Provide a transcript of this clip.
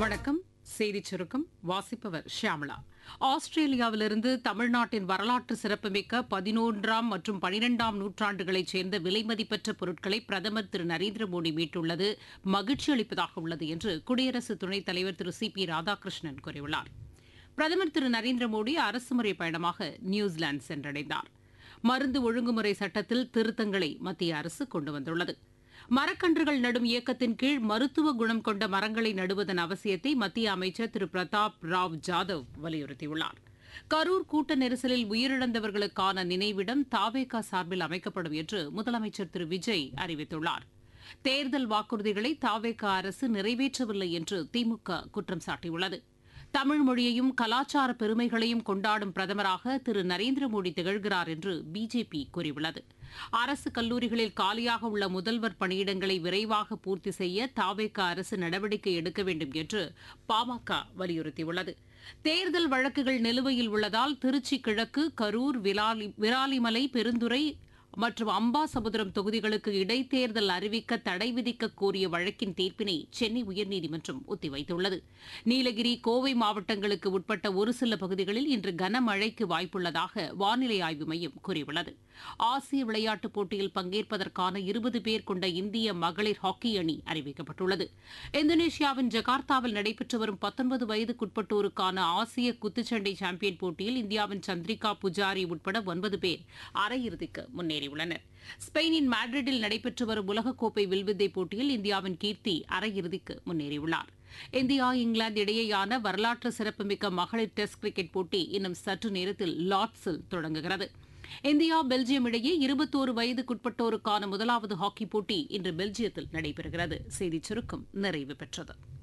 வணக்கம் செய்திச் சுருக்கம் வாசிப்பவர் ஷியாமளா ஆஸ்திரேலியாவிலிருந்து தமிழ்நாட்டின் வரலாற்று சிறப்புமிக்க பதினொன்றாம் மற்றும் பனிரெண்டாம் நூற்றாண்டுகளைச் சேர்ந்த விலைமதிப்பற்ற பொருட்களை பிரதமர் திரு நரேந்திர மோடி மீட்டுள்ளது மகிழ்ச்சி அளிப்பதாக உள்ளது என்று குடியரசு துணைத் தலைவர் திரு சி பி ராதாகிருஷ்ணன் கூறியுள்ளார் பிரதமர் திரு நரேந்திர மோடி அரசுமுறை பயணமாக நியூசிலாந்து சென்றடைந்தார் மருந்து ஒழுங்குமுறை சட்டத்தில் திருத்தங்களை மத்திய அரசு கொண்டு வந்துள்ளது மரக்கன்றுகள் நடும் இயக்கத்தின் கீழ் மருத்துவ குணம் கொண்ட மரங்களை நடுவதன் அவசியத்தை மத்திய அமைச்சர் திரு பிரதாப் ராவ் ஜாதவ் வலியுறுத்தியுள்ளார் கரூர் கூட்ட நெரிசலில் உயிரிழந்தவர்களுக்கான நினைவிடம் தாவேகா சார்பில் அமைக்கப்படும் என்று முதலமைச்சர் திரு விஜய் அறிவித்துள்ளார் தேர்தல் வாக்குறுதிகளை தாவேகா அரசு நிறைவேற்றவில்லை என்று திமுக குற்றம் சாட்டியுள்ளது தமிழ் மொழியையும் கலாச்சார பெருமைகளையும் கொண்டாடும் பிரதமராக திரு நரேந்திர மோடி திகழ்கிறார் என்று பிஜேபி கூறியுள்ளது அரசு கல்லூரிகளில் காலியாக உள்ள முதல்வர் பணியிடங்களை விரைவாக பூர்த்தி செய்ய தாவேக அரசு நடவடிக்கை எடுக்க வேண்டும் என்று பாமக வலியுறுத்தியுள்ளது தேர்தல் வழக்குகள் நிலுவையில் உள்ளதால் திருச்சி கிழக்கு கரூர் விராலி விராலிமலை பெருந்துறை மற்றும் அம்பாசமுத்திரம் தொகுதிகளுக்கு இடைத்தேர்தல் அறிவிக்க தடை விதிக்க கோரிய வழக்கின் தீர்ப்பினை சென்னை உயர்நீதிமன்றம் ஒத்திவைத்துள்ளது நீலகிரி கோவை மாவட்டங்களுக்கு உட்பட்ட ஒரு சில பகுதிகளில் இன்று கனமழைக்கு வாய்ப்புள்ளதாக வானிலை ஆய்வு மையம் கூறியுள்ளது ஆசிய விளையாட்டுப் போட்டியில் பங்கேற்பதற்கான இருபது பேர் கொண்ட இந்திய மகளிர் ஹாக்கி அணி அறிவிக்கப்பட்டுள்ளது இந்தோனேஷியாவின் ஜகார்த்தாவில் நடைபெற்று வரும் பத்தொன்பது வயதுக்குட்பட்டோருக்கான ஆசிய குத்துச்சண்டை சாம்பியன் போட்டியில் இந்தியாவின் சந்திரிகா புஜாரி உட்பட ஒன்பது பேர் அரையிறுதிக்கு முன்னேறியுள்ளனர் ஸ்பெயினின் மேட்ரிட்டில் நடைபெற்று வரும் உலகக்கோப்பை வில்வித்தை போட்டியில் இந்தியாவின் கீர்த்தி அரையிறுதிக்கு முன்னேறியுள்ளார் இந்தியா இங்கிலாந்து இடையேயான வரலாற்று சிறப்புமிக்க மகளிர் டெஸ்ட் கிரிக்கெட் போட்டி இன்னும் சற்று நேரத்தில் லார்ட்ஸில் தொடங்குகிறது இந்தியா பெல்ஜியம் இடையே இருபத்தோரு வயதுக்குட்பட்டோருக்கான முதலாவது ஹாக்கி போட்டி இன்று பெல்ஜியத்தில் நடைபெறுகிறது செய்திச் சுருக்கம் நிறைவு பெற்றது